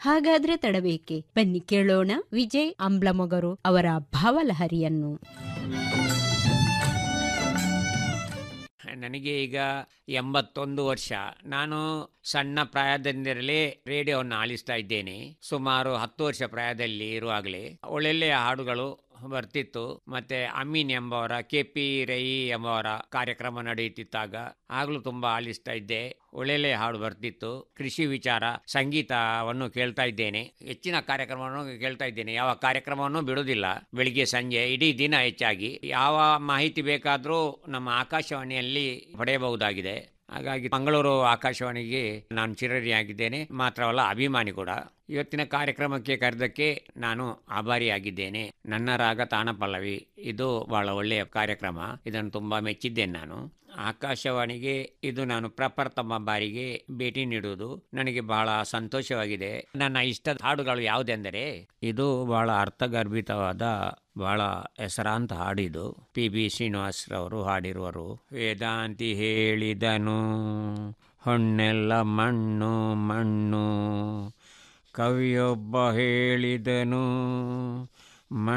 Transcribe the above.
ಹಾಗಾದ್ರೆ ತಡಬೇಕೆ ಬನ್ನಿ ಕೇಳೋಣ ವಿಜಯ್ ಅಂಬ್ಲಮೊಗರು ಅವರ ಭಾವಲಹರಿಯನ್ನು ನನಗೆ ಈಗ ಎಂಬತ್ತೊಂದು ವರ್ಷ ನಾನು ಸಣ್ಣ ಪ್ರಾಯದಿಂದಲೇ ರೇಡಿಯೋವನ್ನು ಆಲಿಸ್ತಾ ಇದ್ದೇನೆ ಸುಮಾರು ಹತ್ತು ವರ್ಷ ಪ್ರಾಯದಲ್ಲಿ ಇರುವಾಗಲೇ ಒಳ್ಳೊಳ್ಳೆಯ ಹಾಡುಗಳು ಬರ್ತಿತ್ತು ಮತ್ತೆ ಅಮೀನ್ ಎಂಬವರ ಕೆ ಪಿ ರೈ ಎಂಬವರ ಕಾರ್ಯಕ್ರಮ ನಡೆಯುತ್ತಿತ್ತಾಗ ಆಗ್ಲೂ ತುಂಬಾ ಆಲಿಸ್ತಾ ಇದ್ದೆ ಒಳ್ಳೊಳ್ಳೆಯ ಹಾಡು ಬರ್ತಿತ್ತು ಕೃಷಿ ವಿಚಾರ ಸಂಗೀತವನ್ನು ಕೇಳ್ತಾ ಇದ್ದೇನೆ ಹೆಚ್ಚಿನ ಕಾರ್ಯಕ್ರಮವನ್ನು ಕೇಳ್ತಾ ಇದ್ದೇನೆ ಯಾವ ಕಾರ್ಯಕ್ರಮವನ್ನು ಬಿಡುವುದಿಲ್ಲ ಬೆಳಿಗ್ಗೆ ಸಂಜೆ ಇಡೀ ದಿನ ಹೆಚ್ಚಾಗಿ ಯಾವ ಮಾಹಿತಿ ಬೇಕಾದರೂ ನಮ್ಮ ಆಕಾಶವಾಣಿಯಲ್ಲಿ ಪಡೆಯಬಹುದಾಗಿದೆ ಹಾಗಾಗಿ ಮಂಗಳೂರು ಆಕಾಶವಾಣಿಗೆ ನಾನು ಚಿರರಿಯಾಗಿದ್ದೇನೆ ಮಾತ್ರವಲ್ಲ ಅಭಿಮಾನಿ ಕೂಡ ಇವತ್ತಿನ ಕಾರ್ಯಕ್ರಮಕ್ಕೆ ಕರೆದಕ್ಕೆ ನಾನು ಆಭಾರಿಯಾಗಿದ್ದೇನೆ ನನ್ನ ರಾಗ ತಾಣ ಪಲ್ಲವಿ ಇದು ಬಹಳ ಒಳ್ಳೆಯ ಕಾರ್ಯಕ್ರಮ ಇದನ್ನು ತುಂಬಾ ಮೆಚ್ಚಿದ್ದೇನೆ ನಾನು ಆಕಾಶವಾಣಿಗೆ ಇದು ನಾನು ಪ್ರಪ್ರಥಮ ಬಾರಿಗೆ ಭೇಟಿ ನೀಡುವುದು ನನಗೆ ಬಹಳ ಸಂತೋಷವಾಗಿದೆ ನನ್ನ ಇಷ್ಟದ ಹಾಡುಗಳು ಯಾವುದೆಂದರೆ ಇದು ಬಹಳ ಅರ್ಥಗರ್ಭಿತವಾದ ಬಹಳ ಹೆಸರಾಂತ ಹಾಡಿದು ಪಿ ಬಿ ಶ್ರೀನಿವಾಸರವರು ಹಾಡಿರುವರು ವೇದಾಂತಿ ಹೇಳಿದನು ಹೊಣ್ಣೆಲ್ಲ ಮಣ್ಣು ಮಣ್ಣು ಕವಿಯೊಬ್ಬ ಹೇಳಿದನು ಮಣ್ಣು